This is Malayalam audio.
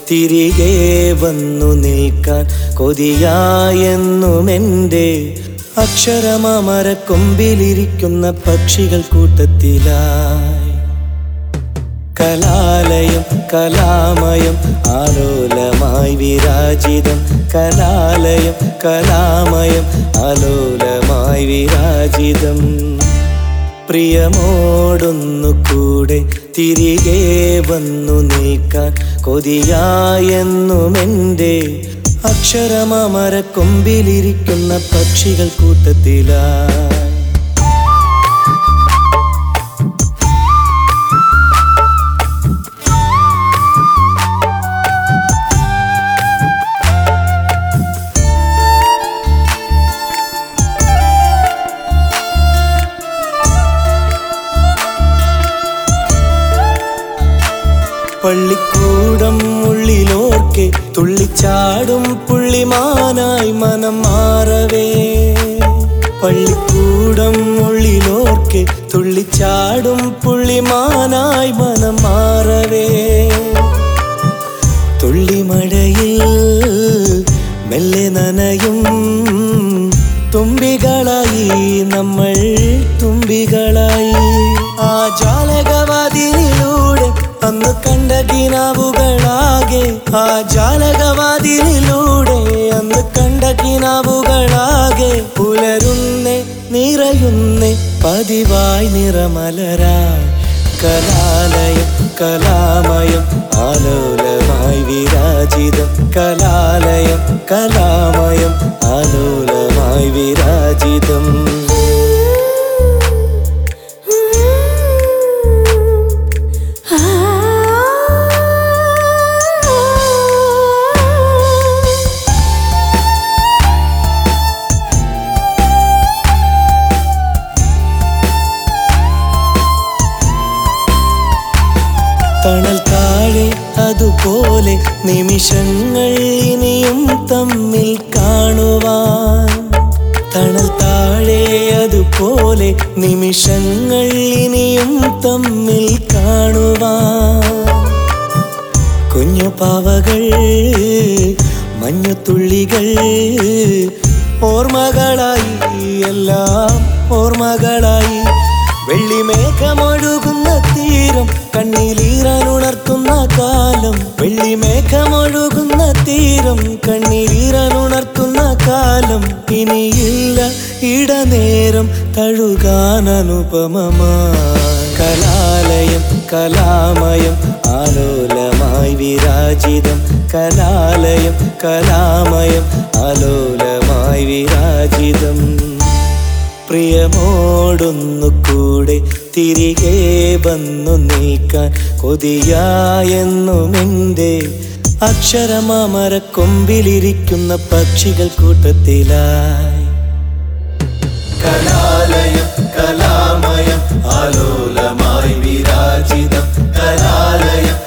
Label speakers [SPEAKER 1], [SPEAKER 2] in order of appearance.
[SPEAKER 1] തിരികെ വന്നു നിൽക്കാൻ കൊതിയായെന്നും എൻ്റെ അക്ഷരമാമര കൊമ്പിലിരിക്കുന്ന പക്ഷികൾ കൂട്ടത്തിലായി കലാലയം കലാമയം ആലോലമായി വിരാജിതം കലാലയം കലാമയം ആലോലമായി വിരാജിതം പ്രിയമോടൊന്നു കൂടെ തിരികെ വന്നു നിൽക്കാൻ കൊതിയായെന്നും എൻ്റെ അക്ഷരമാമര കൊമ്പിലിരിക്കുന്ന പക്ഷികൾ കൂട്ടത്തിലായി പള്ളിക്കൂടം ഉള്ളിലോർക്കെ തുള്ളിച്ചാടും പുള്ളിമാനായി മനം മാറവേ പള്ളിക്കൂടം ഉള്ളിലോർക്കെ തുള്ളിച്ചാടും പുള്ളിമാനായി മനം മാറവേ തുള്ളിമഴയിൽ മെല്ലെ നനയും തുമ്പികളായി നമ്മൾ തുമ്പികളായി ആ ജാലകവാതിലൂടെ അന്ന് കണ്ട കിനാവുകളാകെ ആ ജാലകവാതിലൂടെ അന്ന് കണ്ട കിനാവുകളാകെ പുലരുന്നേ നിറയുന്നേ പതിവായി നിറമലരായി കലാലയം കലാമയം ആലോലമായി വിരാജിതം കലാലയം കലാമയം ആലോലമായി വിരാജിതം തണൽ താഴെ അതുപോലെ നിമിഷങ്ങൾ ഇനിയും തമ്മിൽ കാണുവാൻ തണൽ താഴെ അതുപോലെ നിമിഷങ്ങൾ ഇനിയും തമ്മിൽ കാണുവാൻ കുഞ്ഞു പാവകൾ മഞ്ഞുതുള്ളികൾ ഓർമ്മകളായി എല്ലാം ഓർമ്മകളായി വെള്ളിമേഘമൊഴുകുന്ന തീരം കണ്ണീരീരാനുണർത്തുന്ന കാലം വെള്ളിമേഘമൊഴുകുന്ന തീരം കണ്ണീരീരാനുണർത്തുന്ന കാലം ഇനിയില്ല ഇടനേരം തഴുകാൻ അനുപമമായി കലാലയം കലാമയം ആലോലമായി വിരാജിതം കലാലയം കലാമയം ആലോലമായി വിരാജിതം പ്രിയമോടൊന്നു കൂടെ തിരികെ വന്നു നീക്കാൻ കൊതിയായെന്നും എൻ്റെ അക്ഷരമാമര കൊമ്പിലിരിക്കുന്ന പക്ഷികൾ കൂട്ടത്തിലായി കലാലയം കലാമയം ആലോലമായി വിരാജിതം കലാലയം